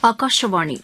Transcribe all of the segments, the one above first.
ஆகாஷவாணி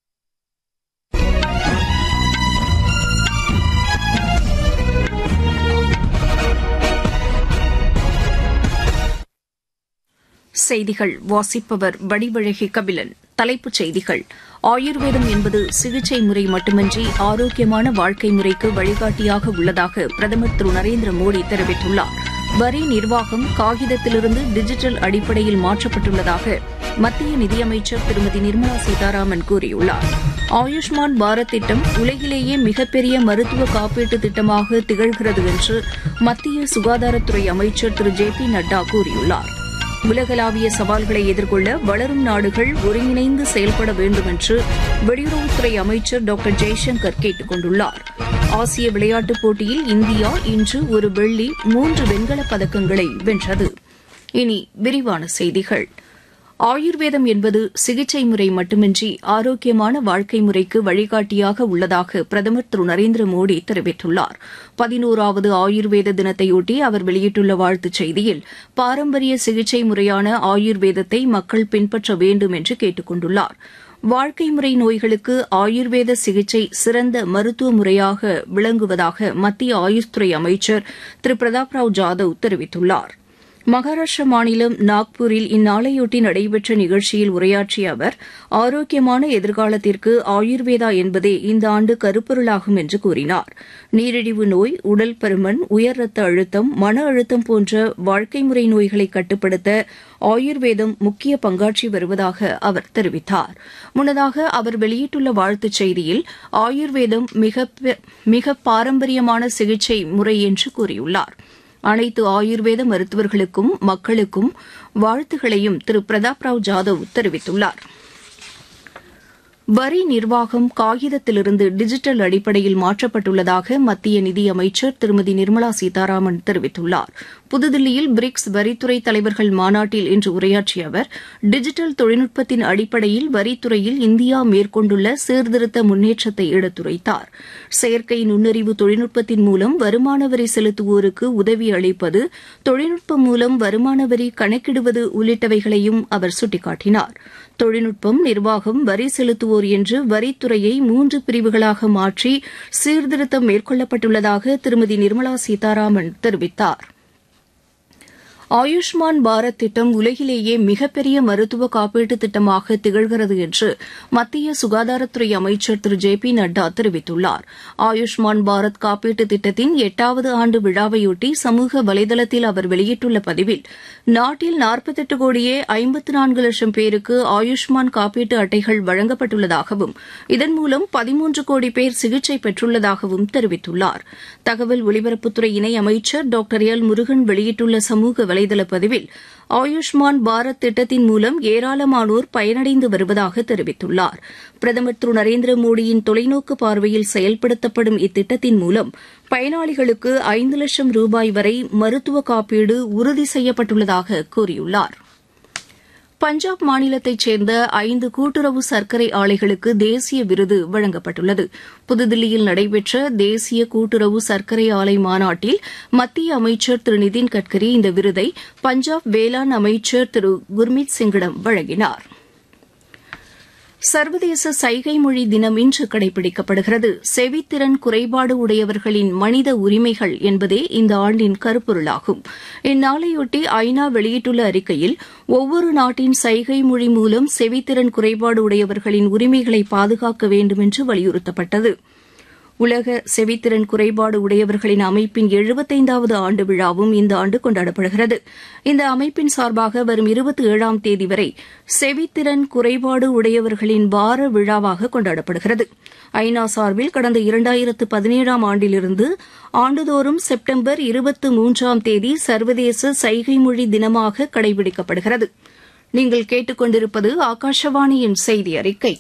செய்திகள் வாசிப்பவர் வடிவழகி கபிலன் தலைப்புச் செய்திகள் ஆயுர்வேதம் என்பது சிகிச்சை முறை மட்டுமின்றி ஆரோக்கியமான வாழ்க்கை முறைக்கு வழிகாட்டியாக உள்ளதாக பிரதமர் திரு நரேந்திர மோடி தெரிவித்துள்ளார் வரி நிர்வாகம் காகிதத்திலிருந்து டிஜிட்டல் அடிப்படையில் மாற்றப்பட்டுள்ளதாக மத்திய நிதியமைச்சர் திருமதி நிர்மலா சீதாராமன் கூறியுள்ளார் ஆயுஷ்மான் பாரத் திட்டம் உலகிலேயே மிகப்பெரிய மருத்துவ காப்பீட்டு திட்டமாக திகழ்கிறது என்று மத்திய சுகாதாரத்துறை அமைச்சர் திரு ஜே பி நட்டா கூறியுள்ளார் உலகளாவிய சவால்களை எதிர்கொள்ள வளரும் நாடுகள் ஒருங்கிணைந்து செயல்பட வேண்டும் என்று வெளியுறவுத்துறை அமைச்சர் டாக்டர் ஜெய்சங்கர் கேட்டுக் கொண்டுள்ளார் ஆசிய விளையாட்டுப் போட்டியில் இந்தியா இன்று ஒரு வெள்ளி மூன்று வெண்கலப் பதக்கங்களை வென்றது இனி விரிவான செய்திகள் ஆயுர்வேதம் என்பது சிகிச்சை முறை மட்டுமின்றி ஆரோக்கியமான வாழ்க்கை முறைக்கு வழிகாட்டியாக உள்ளதாக பிரதமர் திரு நரேந்திர மோடி தெரிவித்துள்ளார் பதினோராவது ஆயுர்வேத தினத்தையொட்டி அவர் வெளியிட்டுள்ள வாழ்த்துச் செய்தியில் பாரம்பரிய சிகிச்சை முறையான ஆயுர்வேதத்தை மக்கள் பின்பற்ற வேண்டும் என்று கேட்டுக் கொண்டுள்ளார் வாழ்க்கை முறை நோய்களுக்கு ஆயுர்வேத சிகிச்சை சிறந்த மருத்துவ முறையாக விளங்குவதாக மத்திய ஆயுஷ் துறை அமைச்சர் திரு பிரதாப் ராவ் ஜாதவ் தெரிவித்துள்ளாா் மகாராஷ்டிர மாநிலம் நாக்பூரில் இந்நாளையொட்டி நடைபெற்ற நிகழ்ச்சியில் உரையாற்றிய அவர் ஆரோக்கியமான எதிர்காலத்திற்கு ஆயுர்வேதா என்பதே இந்த ஆண்டு கருப்பொருளாகும் என்று கூறினார் நீரிழிவு நோய் உடல் பருமன் உயர் ரத்த அழுத்தம் மன அழுத்தம் போன்ற வாழ்க்கை முறை நோய்களை கட்டுப்படுத்த ஆயுர்வேதம் முக்கிய பங்காற்றி வருவதாக அவர் தெரிவித்தார் முன்னதாக அவர் வெளியிட்டுள்ள வாழ்த்துச் செய்தியில் ஆயுர்வேதம் மிக மிக பாரம்பரியமான சிகிச்சை முறை என்று கூறியுள்ளார் அனைத்து ஆயுர்வேத மருத்துவர்களுக்கும் மக்களுக்கும் வாழ்த்துகளையும் திரு பிரதாப் ராவ் ஜாதவ் தெரிவித்துள்ளார் வரி நிர்வாகம் காகிதத்திலிருந்து டிஜிட்டல் அடிப்படையில் மாற்றப்பட்டுள்ளதாக மத்திய நிதியமைச்சர் திருமதி நிர்மலா சீதாராமன் தெரிவித்துள்ளார் புதுதில்லியில் பிரிக்ஸ் வரித்துறை தலைவர்கள் மாநாட்டில் இன்று உரையாற்றிய அவர் டிஜிட்டல் தொழில்நுட்பத்தின் அடிப்படையில் வரித்துறையில் இந்தியா மேற்கொண்டுள்ள சீர்திருத்த முன்னேற்றத்தை எடுத்துரைத்தார் செயற்கை நுண்ணறிவு தொழில்நுட்பத்தின் மூலம் வருமான வரி செலுத்துவோருக்கு உதவி அளிப்பது தொழில்நுட்பம் மூலம் வருமான வரி கணக்கிடுவது உள்ளிட்டவைகளையும் அவர் சுட்டிக்காட்டினார் தொழில்நுட்பம் நிர்வாகம் வரி செலுத்துவோர் என்று வரித்துறையை மூன்று பிரிவுகளாக மாற்றி சீர்திருத்தம் மேற்கொள்ளப்பட்டுள்ளதாக திருமதி நிர்மலா சீதாராமன் தெரிவித்தார் ஆயுஷ்மான் பாரத் திட்டம் உலகிலேயே மிகப்பெரிய மருத்துவ காப்பீட்டு திட்டமாக திகழ்கிறது என்று மத்திய சுகாதாரத்துறை அமைச்சர் திரு ஜே பி நட்டா தெரிவித்துள்ளார் ஆயுஷ்மான் பாரத் காப்பீட்டு திட்டத்தின் எட்டாவது ஆண்டு விழாவையொட்டி சமூக வலைதளத்தில் அவர் வெளியிட்டுள்ள பதிவில் நாட்டில் நாற்பத்தெட்டு கோடியே ஐம்பத்து நான்கு லட்சம் பேருக்கு ஆயுஷ்மான் காப்பீட்டு அட்டைகள் வழங்கப்பட்டுள்ளதாகவும் இதன் மூலம் பதிமூன்று கோடி பேர் சிகிச்சை பெற்றுள்ளதாகவும் தெரிவித்துள்ளார் தகவல் ஒலிபரப்புத்துறை இணை அமைச்சர் டாக்டர் எல் முருகன் வெளியிட்டுள்ள சமூக வலைதள பதிவில் ஆயுஷ்மான் பாரத் திட்டத்தின் மூலம் ஏராளமானோர் பயனடைந்து வருவதாக தெரிவித்துள்ளார் பிரதமர் திரு நரேந்திர மோடியின் தொலைநோக்கு பார்வையில் செயல்படுத்தப்படும் இத்திட்டத்தின் மூலம் பயனாளிகளுக்கு ஐந்து லட்சம் ரூபாய் வரை மருத்துவ காப்பீடு உறுதி செய்யப்பட்டுள்ளதாக கூறியுள்ளார் பஞ்சாப் மாநிலத்தைச் சேர்ந்த ஐந்து கூட்டுறவு சர்க்கரை ஆலைகளுக்கு தேசிய விருது வழங்கப்பட்டுள்ளது புதுதில்லியில் நடைபெற்ற தேசிய கூட்டுறவு சர்க்கரை ஆலை மாநாட்டில் மத்திய அமைச்சர் திரு நிதின் கட்கரி இந்த விருதை பஞ்சாப் வேளாண் அமைச்சர் திரு குர்மீத் சிங்கிடம் வழங்கினார் சர்வதேச சைகை மொழி தினம் இன்று கடைபிடிக்கப்படுகிறது செவித்திறன் குறைபாடு உடையவர்களின் மனித உரிமைகள் என்பதே இந்த ஆண்டின் கருப்பொருளாகும் இந்நாளையொட்டி ஐநா வெளியிட்டுள்ள அறிக்கையில் ஒவ்வொரு நாட்டின் சைகை மொழி மூலம் செவித்திறன் குறைபாடு உடையவர்களின் உரிமைகளை பாதுகாக்க வேண்டும் என்று வலியுறுத்தப்பட்டது உலக செவித்திறன் குறைபாடு உடையவர்களின் அமைப்பின் எழுபத்தைந்தாவது ஆண்டு விழாவும் இந்த ஆண்டு கொண்டாடப்படுகிறது இந்த அமைப்பின் சார்பாக வரும் இருபத்தி ஏழாம் தேதி வரை செவித்திறன் குறைபாடு உடையவர்களின் வார விழாவாக கொண்டாடப்படுகிறது ஐநா சார்பில் கடந்த இரண்டாயிரத்து பதினேழாம் ஆண்டிலிருந்து ஆண்டுதோறும் செப்டம்பர் இருபத்தி மூன்றாம் தேதி சர்வதேச சைகை மொழி தினமாக கடைபிடிக்கப்படுகிறது நீங்கள் கேட்டுக்கொண்டிருப்பது ஆகாஷவாணியின் செய்தி அறிக்கை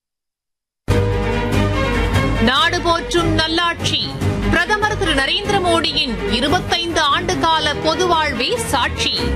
நாடு போற்றும் நல்லாட்சி பிரதமர் திரு நரேந்திர மோடியின் இருபத்தைந்து ஆண்டு கால பொது வாழ்வே சாட்சி